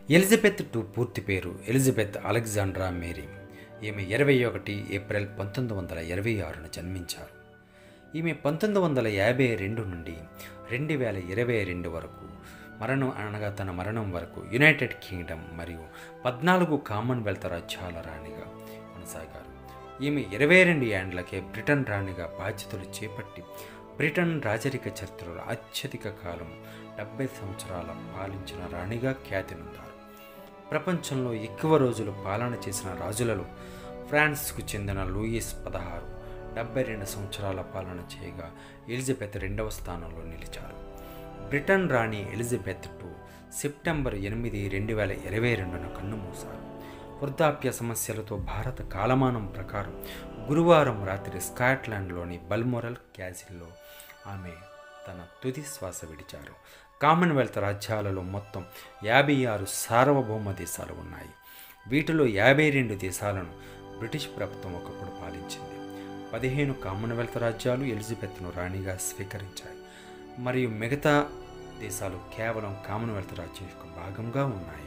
Elizabeth to పూర్తి పేరు Elizabeth Alexandra Mary ఈమె ఇరవై ఒకటి ఏప్రిల్ పంతొమ్మిది వందల ఇరవై ఆరున జన్మించారు ఈమె పంతొమ్మిది వందల యాభై రెండు నుండి రెండు వేల ఇరవై రెండు వరకు మరణం అనగా తన మరణం వరకు యునైటెడ్ కింగ్డమ్ మరియు పద్నాలుగు కామన్వెల్త్ రాజ్యాల రాణిగా కొనసాగారు ఈమె ఇరవై రెండు ఏండ్లకే బ్రిటన్ రాణిగా బాధ్యతలు చేపట్టి బ్రిటన్ రాజరిక చరిత్రలో అత్యధిక కాలం డెబ్బై సంవత్సరాల పాలించిన రాణిగా ఖ్యాతినుందారు ప్రపంచంలో ఎక్కువ రోజులు పాలన చేసిన రాజులలో ఫ్రాన్స్కు చెందిన లూయిస్ పదహారు డెబ్బై రెండు సంవత్సరాల పాలన చేయగా ఎలిజబెత్ రెండవ స్థానంలో నిలిచారు బ్రిటన్ రాణి ఎలిజబెత్ టు సెప్టెంబర్ ఎనిమిది రెండు వేల ఇరవై రెండున కన్నుమూశారు వృద్ధాప్య సమస్యలతో భారత కాలమానం ప్రకారం గురువారం రాత్రి స్కాట్లాండ్లోని బల్మొరల్ క్యాసిల్లో ఆమె తన తుది శ్వాస విడిచారు కామన్వెల్త్ రాజ్యాలలో మొత్తం యాభై ఆరు సార్వభౌమ దేశాలు ఉన్నాయి వీటిలో యాభై రెండు దేశాలను బ్రిటిష్ ప్రభుత్వం ఒకప్పుడు పాలించింది పదిహేను కామన్వెల్త్ రాజ్యాలు ఎలిజబెత్ను రాణిగా స్వీకరించాయి మరియు మిగతా దేశాలు కేవలం కామన్వెల్త్ రాజ్యం యొక్క భాగంగా ఉన్నాయి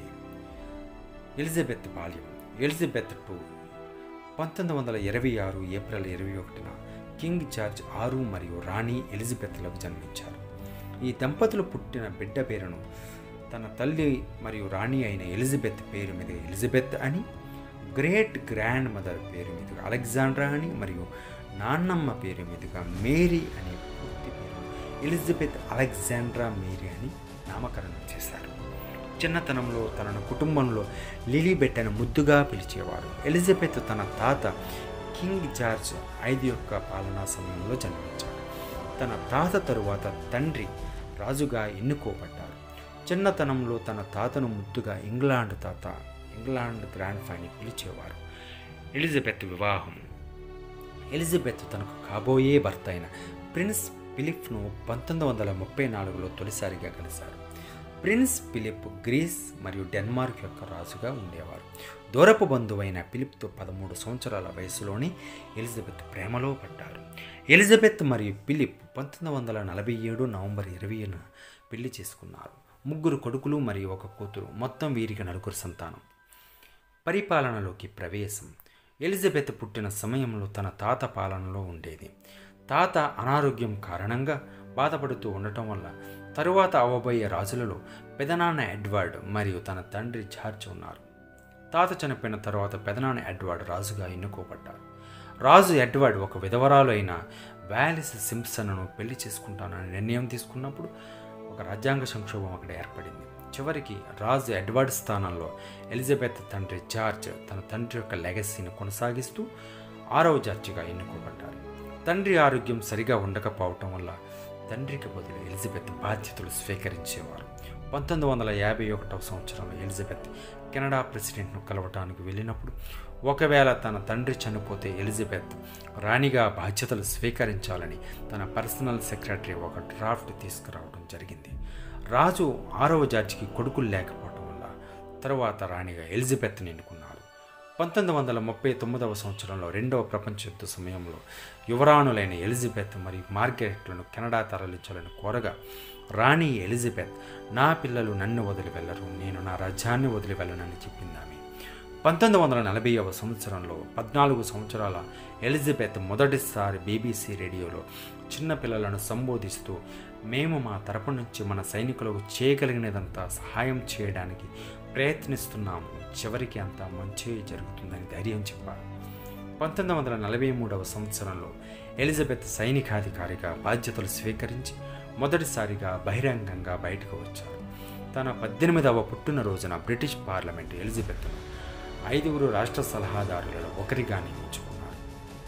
ఎలిజబెత్ బాల్యం ఎలిజబెత్ టు పంతొమ్మిది వందల ఇరవై ఆరు ఏప్రిల్ ఇరవై ఒకటిన కింగ్ జార్జ్ ఆరు మరియు రాణి ఎలిజబెత్లకు జన్మించారు ఈ దంపతులు పుట్టిన బిడ్డ పేరును తన తల్లి మరియు రాణి అయిన ఎలిజబెత్ పేరు మీద ఎలిజబెత్ అని గ్రేట్ గ్రాండ్ మదర్ పేరు మీదుగా అలెగ్జాండ్రా అని మరియు నాన్నమ్మ పేరు మీదుగా మేరీ అనే పూర్తి పేరు ఎలిజబెత్ అలెగ్జాండ్రా మేరీ అని నామకరణం చేశారు చిన్నతనంలో తనను కుటుంబంలో లిలీబెట్ అని ముద్దుగా పిలిచేవారు ఎలిజబెత్ తన తాత కింగ్ జార్జ్ ఐదు యొక్క పాలనా సమయంలో జన్మించారు తన తాత తరువాత తండ్రి రాజుగా ఎన్నుకోబడ్డారు చిన్నతనంలో తన తాతను ముద్దుగా ఇంగ్లాండ్ తాత ఇంగ్లాండ్ గ్రాండ్ ఫైని పిలిచేవారు ఎలిజబెత్ వివాహం ఎలిజబెత్ తనకు కాబోయే భర్త అయిన ప్రిన్స్ ఫిలిప్ను పంతొమ్మిది వందల ముప్పై నాలుగులో తొలిసారిగా కలిశారు ప్రిన్స్ ఫిలిప్ గ్రీస్ మరియు డెన్మార్క్ యొక్క రాజుగా ఉండేవారు దూరపు బంధువైన ఫిలిప్తో పదమూడు సంవత్సరాల వయసులోనే ఎలిజబెత్ ప్రేమలో పడ్డారు ఎలిజబెత్ మరియు ఫిలిప్ పంతొమ్మిది వందల నలభై ఏడు నవంబర్ ఇరవైన పెళ్లి చేసుకున్నారు ముగ్గురు కొడుకులు మరియు ఒక కూతురు మొత్తం వీరికి నలుగురు సంతానం పరిపాలనలోకి ప్రవేశం ఎలిజబెత్ పుట్టిన సమయంలో తన తాత పాలనలో ఉండేది తాత అనారోగ్యం కారణంగా బాధపడుతూ ఉండటం వల్ల తరువాత అవ్వబోయే రాజులలో పెదనాన్న ఎడ్వర్డ్ మరియు తన తండ్రి జార్జ్ ఉన్నారు తాత చనిపోయిన తర్వాత పెదనాన్న ఎడ్వర్డ్ రాజుగా ఎన్నుకోబడ్డారు రాజు ఎడ్వర్డ్ ఒక విధవరాలు అయిన వ్యాలిస్ సింప్సన్ను పెళ్లి చేసుకుంటానని నిర్ణయం తీసుకున్నప్పుడు ఒక రాజ్యాంగ సంక్షోభం అక్కడ ఏర్పడింది చివరికి రాజు ఎడ్వర్డ్ స్థానంలో ఎలిజబెత్ తండ్రి జార్జ్ తన తండ్రి యొక్క లెగసీని కొనసాగిస్తూ ఆరవ జార్జిగా ఎన్నుకోబడ్డారు తండ్రి ఆరోగ్యం సరిగా ఉండకపోవటం వల్ల తండ్రికి బదులు ఎలిజబెత్ బాధ్యతలు స్వీకరించేవారు పంతొమ్మిది వందల యాభై ఒకటవ సంవత్సరంలో ఎలిజబెత్ కెనడా ప్రెసిడెంట్ను కలవటానికి వెళ్ళినప్పుడు ఒకవేళ తన తండ్రి చనిపోతే ఎలిజబెత్ రాణిగా బాధ్యతలు స్వీకరించాలని తన పర్సనల్ సెక్రటరీ ఒక డ్రాఫ్ట్ తీసుకురావడం జరిగింది రాజు ఆరవ జార్జికి కొడుకులు లేకపోవడం వల్ల తరువాత రాణిగా ఎలిజబెత్ని ఎన్నుకున్నారు పంతొమ్మిది వందల ముప్పై తొమ్మిదవ సంవత్సరంలో రెండవ ప్రపంచ యుద్ధ సమయంలో యువరాణులైన ఎలిజబెత్ మరియు మార్గరెట్లను కెనడా తరలించాలని కోరగా రాణి ఎలిజబెత్ నా పిల్లలు నన్ను వదిలి వెళ్ళరు నేను నా రాజ్యాన్ని వదిలి వెళ్ళనని చెప్పింది ఆమె పంతొమ్మిది వందల నలభైవ సంవత్సరంలో పద్నాలుగు సంవత్సరాల ఎలిజబెత్ మొదటిసారి బీబీసీ రేడియోలో చిన్నపిల్లలను సంబోధిస్తూ మేము మా తరపు నుంచి మన సైనికులకు చేయగలిగినదంతా సహాయం చేయడానికి ప్రయత్నిస్తున్నాము చివరికి అంతా మంచి జరుగుతుందని ధైర్యం చెప్పారు పంతొమ్మిది వందల నలభై మూడవ సంవత్సరంలో ఎలిజబెత్ సైనికాధికారిగా బాధ్యతలు స్వీకరించి మొదటిసారిగా బహిరంగంగా బయటకు వచ్చారు తన పద్దెనిమిదవ పుట్టినరోజున బ్రిటిష్ పార్లమెంట్ ఎలిజబెత్ను ఐదుగురు రాష్ట్ర సలహాదారులలో ఒకరిగా నియమించుకున్నారు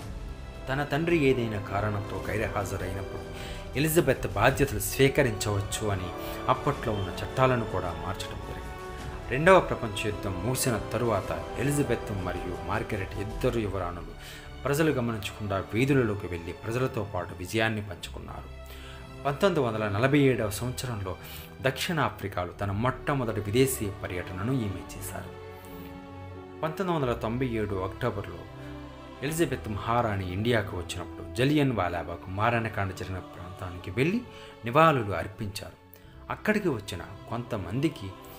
తన తండ్రి ఏదైనా కారణంతో గైర్హాజరైనప్పుడు ఎలిజబెత్ బాధ్యతలు స్వీకరించవచ్చు అని అప్పట్లో ఉన్న చట్టాలను కూడా మార్చడం జరిగింది రెండవ ప్రపంచ యుద్ధం ముగిసిన తరువాత ఎలిజబెత్ మరియు మార్గరెట్ ఇద్దరు యువరాణులు ప్రజలు గమనించకుండా వీధులలోకి వెళ్ళి ప్రజలతో పాటు విజయాన్ని పంచుకున్నారు పంతొమ్మిది వందల నలభై ఏడవ సంవత్సరంలో దక్షిణాఫ్రికాలో తన మొట్టమొదటి విదేశీ పర్యటనను ఈమె చేశారు పంతొమ్మిది వందల తొంభై ఏడు అక్టోబర్లో ఎలిజబెత్ మహారాణి ఇండియాకు వచ్చినప్పుడు జలియన్ వాలాబాగ్ మారణకాండ జరిగిన ప్రాంతానికి వెళ్ళి నివాళులు అర్పించారు అక్కడికి వచ్చిన కొంతమందికి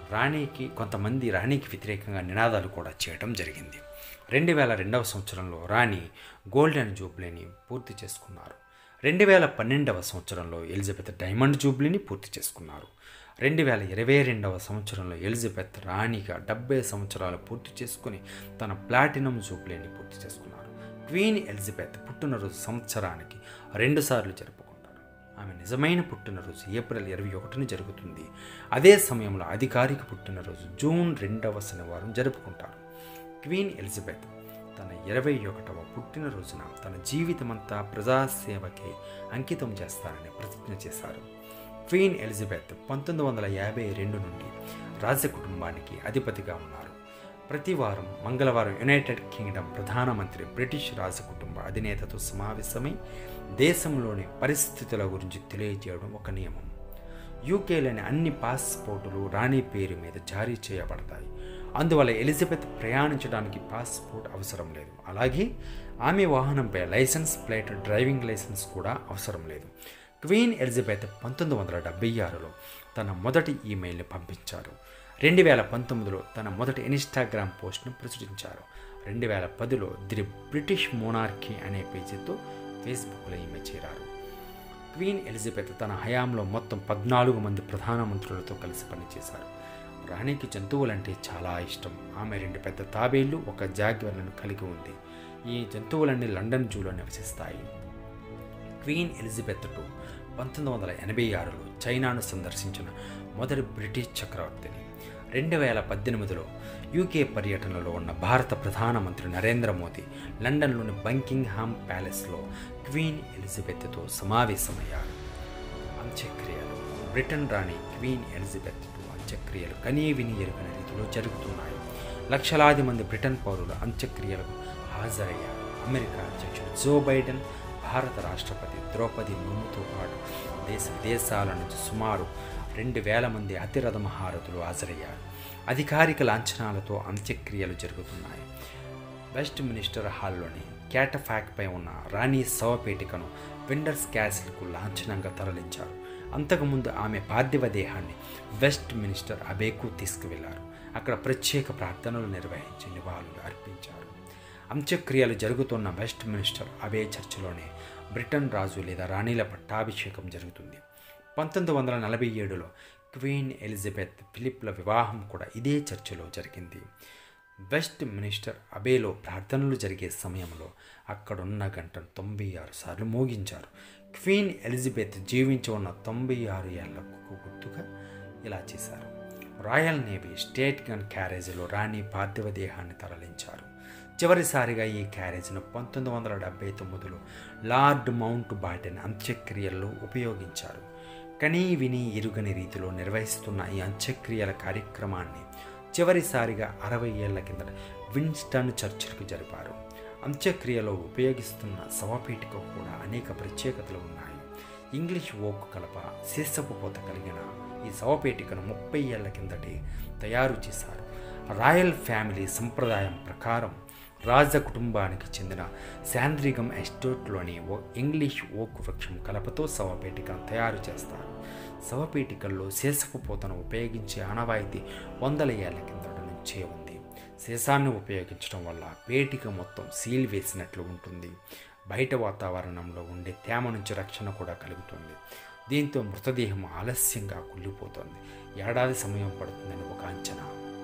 రాణికి కొంతమంది రాణికి వ్యతిరేకంగా నినాదాలు కూడా చేయడం జరిగింది రెండు వేల రెండవ సంవత్సరంలో రాణి గోల్డెన్ జూబ్లీని పూర్తి చేసుకున్నారు రెండు వేల పన్నెండవ సంవత్సరంలో ఎలిజబెత్ డైమండ్ జూబ్లీని పూర్తి చేసుకున్నారు రెండు వేల ఇరవై రెండవ సంవత్సరంలో ఎలిజబెత్ రాణిగా డెబ్బై సంవత్సరాలు పూర్తి చేసుకుని తన ప్లాటినం జూబ్లీని పూర్తి చేసుకున్నారు క్వీన్ ఎలిజబెత్ పుట్టినరోజు సంవత్సరానికి రెండుసార్లు జరుపుకుంటారు ఆమె నిజమైన పుట్టినరోజు ఏప్రిల్ ఇరవై ఒకటిన జరుగుతుంది అదే సమయంలో అధికారిక పుట్టినరోజు జూన్ రెండవ శనివారం జరుపుకుంటారు క్వీన్ ఎలిజబెత్ తన ఇరవై ఒకటవ పుట్టినరోజున తన జీవితమంతా ప్రజాసేవకే అంకితం చేస్తారని ప్రతిజ్ఞ చేశారు క్వీన్ ఎలిజబెత్ పంతొమ్మిది వందల యాభై రెండు నుండి రాజకుటుంబానికి అధిపతిగా ఉన్నారు ప్రతి వారం మంగళవారం యునైటెడ్ కింగ్డమ్ ప్రధానమంత్రి బ్రిటిష్ రాజకుటుంబ అధినేతతో సమావేశమై దేశంలోని పరిస్థితుల గురించి తెలియజేయడం ఒక నియమం యూకేలోని అన్ని పాస్పోర్టులు రాణి పేరు మీద జారీ చేయబడతాయి అందువల్ల ఎలిజబెత్ ప్రయాణించడానికి పాస్పోర్ట్ అవసరం లేదు అలాగే ఆమె వాహనంపై లైసెన్స్ ప్లేట్ డ్రైవింగ్ లైసెన్స్ కూడా అవసరం లేదు క్వీన్ ఎలిజబెత్ పంతొమ్మిది వందల డెబ్బై ఆరులో తన మొదటి ఈమెయిల్ని పంపించారు రెండు వేల పంతొమ్మిదిలో తన మొదటి ఇన్స్టాగ్రామ్ పోస్ట్ను ప్రచురించారు రెండు వేల పదిలో ది బ్రిటిష్ మోనార్కీ అనే పేజీతో ఫేస్బుక్లో ఈమె చేరారు క్వీన్ ఎలిజబెత్ తన హయాంలో మొత్తం పద్నాలుగు మంది ప్రధానమంత్రులతో కలిసి పనిచేశారు రాణికి జంతువులంటే చాలా ఇష్టం ఆమె రెండు పెద్ద తాబేళ్లు ఒక జాగ్వర్లను కలిగి ఉంది ఈ జంతువులన్నీ లండన్ జూలో నివసిస్తాయి క్వీన్ ఎలిజబెత్ టు పంతొమ్మిది వందల ఎనభై ఆరులో చైనాను సందర్శించిన మొదటి బ్రిటిష్ చక్రవర్తిని రెండు వేల పద్దెనిమిదిలో యూకే పర్యటనలో ఉన్న భారత ప్రధానమంత్రి నరేంద్ర మోదీ లండన్లోని బంకింగ్హామ్ ప్యాలెస్లో క్వీన్ ఎలిజబెత్తో సమావేశమయ్యారు అంత్యక్రియలు బ్రిటన్ రాణి క్వీన్ ఎలిజబెత్ అంత్యక్రియలు కనీ విని ఎరుగని రీతిలో జరుగుతున్నాయి లక్షలాది మంది బ్రిటన్ పౌరులు అంత్యక్రియలకు హాజరయ్యారు అమెరికా అధ్యక్షుడు జో బైడెన్ భారత రాష్ట్రపతి ద్రౌపది ముర్ముతో పాటు దేశ విదేశాల నుంచి సుమారు రెండు వేల మంది అతిరథ మహారథులు హాజరయ్యారు అధికారిక లాంఛనాలతో అంత్యక్రియలు జరుగుతున్నాయి వెస్ట్ మినిస్టర్ హాల్లోని క్యాటఫాక్పై ఉన్న రాణి శవపేటికను విండర్స్ క్యాసిల్కు లాంఛనంగా తరలించారు అంతకుముందు ఆమె పార్థివ దేహాన్ని వెస్ట్ మినిస్టర్ అబేకు తీసుకువెళ్లారు అక్కడ ప్రత్యేక ప్రార్థనలు నిర్వహించి నివాళులు అర్పించారు అంత్యక్రియలు జరుగుతున్న వెస్ట్ మినిస్టర్ అబే చర్చిలోనే బ్రిటన్ రాజు లేదా రాణిల పట్టాభిషేకం జరుగుతుంది పంతొమ్మిది వందల నలభై ఏడులో క్వీన్ ఎలిజబెత్ ఫిలిప్ల వివాహం కూడా ఇదే చర్చిలో జరిగింది వెస్ట్ మినిస్టర్ అబేలో ప్రార్థనలు జరిగే సమయంలో అక్కడున్న గంటను తొంభై ఆరు సార్లు మోగించారు క్వీన్ ఎలిజబెత్ జీవించి ఉన్న తొంభై ఆరు ఏళ్లకు గుర్తుగా ఇలా చేశారు రాయల్ నేవీ స్టేట్ గన్ క్యారేజీలో రాణి పార్థివ దేహాన్ని తరలించారు చివరిసారిగా ఈ క్యారేజ్ను పంతొమ్మిది వందల డెబ్బై తొమ్మిదిలో లార్డ్ మౌంట్ బాటెన్ అంత్యక్రియల్లో ఉపయోగించారు కనీ విని ఎరుగని రీతిలో నిర్వహిస్తున్న ఈ అంత్యక్రియల కార్యక్రమాన్ని చివరిసారిగా అరవై ఏళ్ల కిందట విన్స్టన్ చర్చిలకు జరిపారు అంత్యక్రియలో ఉపయోగిస్తున్న శవపీఠిక కూడా అనేక ప్రత్యేకతలు ఉన్నాయి ఇంగ్లీష్ ఓక్ కలప శీర్షపు పోత కలిగిన ఈ శవపేటికను ముప్పై ఏళ్ల కిందటే తయారు చేశారు రాయల్ ఫ్యామిలీ సంప్రదాయం ప్రకారం రాజ కుటుంబానికి చెందిన శాంద్రిగం ఎస్టేట్లోని ఓ ఇంగ్లీష్ ఓక్ వృక్షం కలపతో శవపేటికను తయారు చేస్తారు శవపేటికల్లో శేషపు పూతను ఉపయోగించే ఆనవాయితీ వందల ఏళ్ల కిందట నుంచే ఉంది శేషాన్ని ఉపయోగించడం వల్ల పేటిక మొత్తం సీల్ వేసినట్లు ఉంటుంది బయట వాతావరణంలో ఉండే తేమ నుంచి రక్షణ కూడా కలుగుతుంది దీంతో మృతదేహం ఆలస్యంగా కుళ్ళిపోతుంది ఏడాది సమయం పడుతుందని ఒక అంచనా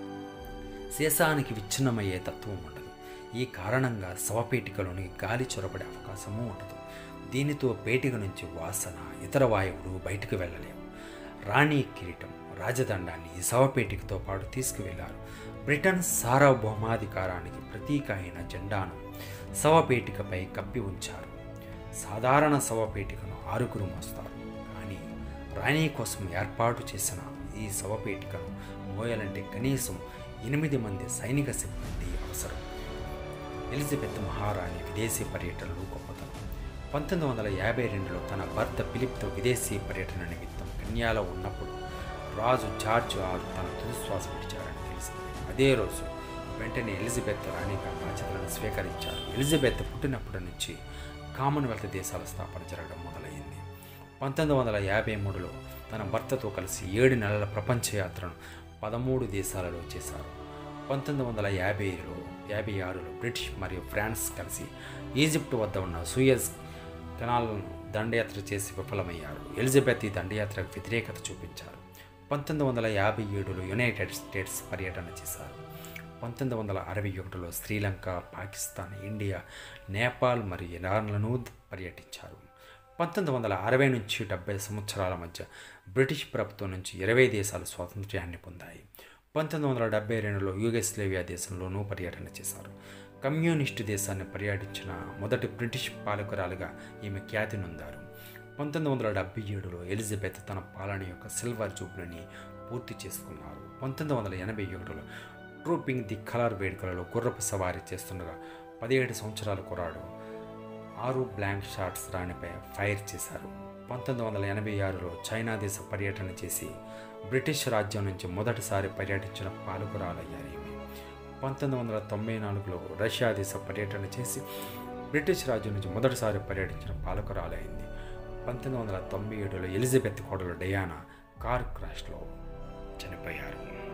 శేషానికి విచ్ఛిన్నమయ్యే తత్వం ఉండదు ఈ కారణంగా శవపేటికలోని గాలి చొరబడే అవకాశము ఉండదు దీనితో పేటిక నుంచి వాసన ఇతర వాయువులు బయటకు వెళ్ళలేవు రాణి కిరీటం రాజదండాన్ని ఈ శవపేటికతో పాటు తీసుకువెళ్లారు బ్రిటన్ సార్వభౌమాధికారానికి ప్రతీక అయిన జెండాను శవపేటికపై కప్పి ఉంచారు సాధారణ శవపేటికను ఆరుగురు మోస్తారు కానీ రాణి కోసం ఏర్పాటు చేసిన ఈ శవపేటికను మోయాలంటే కనీసం ఎనిమిది మంది సైనిక సిబ్బంది అవసరం ఎలిజబెత్ మహారాణి విదేశీ పర్యటనలు గొప్పతనం పంతొమ్మిది వందల యాభై రెండులో తన భర్త ఫిలిప్తో విదేశీ పర్యటన నిమిత్తం కన్యాలో ఉన్నప్పుడు రాజు జార్జ్ ఆరు తన తుదిశ్వాస విడిచారని తెలిసింది అదే రోజు వెంటనే ఎలిజబెత్ రాణిగా బాధ్యతలను స్వీకరించారు ఎలిజబెత్ పుట్టినప్పటి నుంచి కామన్వెల్త్ దేశాల స్థాపన జరగడం మొదలైంది పంతొమ్మిది వందల యాభై మూడులో తన భర్తతో కలిసి ఏడు నెలల ప్రపంచ యాత్రను పదమూడు దేశాలలో చేశారు పంతొమ్మిది వందల యాభైలో యాభై ఆరులో బ్రిటిష్ మరియు ఫ్రాన్స్ కలిసి ఈజిప్ట్ వద్ద ఉన్న సూయజ్ కెనాల్ను దండయాత్ర చేసి విఫలమయ్యారు ఎలిజబెత్ ఈ దండయాత్రకు వ్యతిరేకత చూపించారు పంతొమ్మిది వందల యాభై ఏడులో యునైటెడ్ స్టేట్స్ పర్యటన చేశారు పంతొమ్మిది వందల అరవై ఒకటిలో శ్రీలంక పాకిస్తాన్ ఇండియా నేపాల్ మరియు ఇరాన్లను పర్యటించారు పంతొమ్మిది వందల అరవై నుంచి డెబ్బై సంవత్సరాల మధ్య బ్రిటిష్ ప్రభుత్వం నుంచి ఇరవై దేశాలు స్వాతంత్ర్యాన్ని పొందాయి పంతొమ్మిది వందల డెబ్బై రెండులో యూగస్లేవియా దేశంలోనూ పర్యటన చేశారు కమ్యూనిస్టు దేశాన్ని పర్యటించిన మొదటి బ్రిటిష్ పాలకురాలుగా ఈమె ఖ్యాతి నొందారు పంతొమ్మిది వందల డెబ్బై ఏడులో ఎలిజబెత్ తన పాలన యొక్క సిల్వర్ జూబ్లీని పూర్తి చేసుకున్నారు పంతొమ్మిది వందల ఎనభై ఒకటిలో ట్రూపింగ్ ది కలర్ వేడుకలలో గుర్రపు సవారీ చేస్తుండగా పదిహేడు సంవత్సరాల కురాడు ఆరు బ్లాంక్ షాట్స్ రాణిపై ఫైర్ చేశారు పంతొమ్మిది వందల ఎనభై ఆరులో చైనా దేశ పర్యటన చేసి బ్రిటిష్ రాజ్యం నుంచి మొదటిసారి పర్యటించిన పాలకురాలయ్యారు ఈమె పంతొమ్మిది వందల తొంభై నాలుగులో రష్యా దేశ పర్యటన చేసి బ్రిటిష్ రాజ్యం నుంచి మొదటిసారి పర్యటించిన పాలకురాలైంది పంతొమ్మిది వందల తొంభై ఏడులో ఎలిజబెత్ కోడలు డయానా కార్ క్రాష్లో చనిపోయారు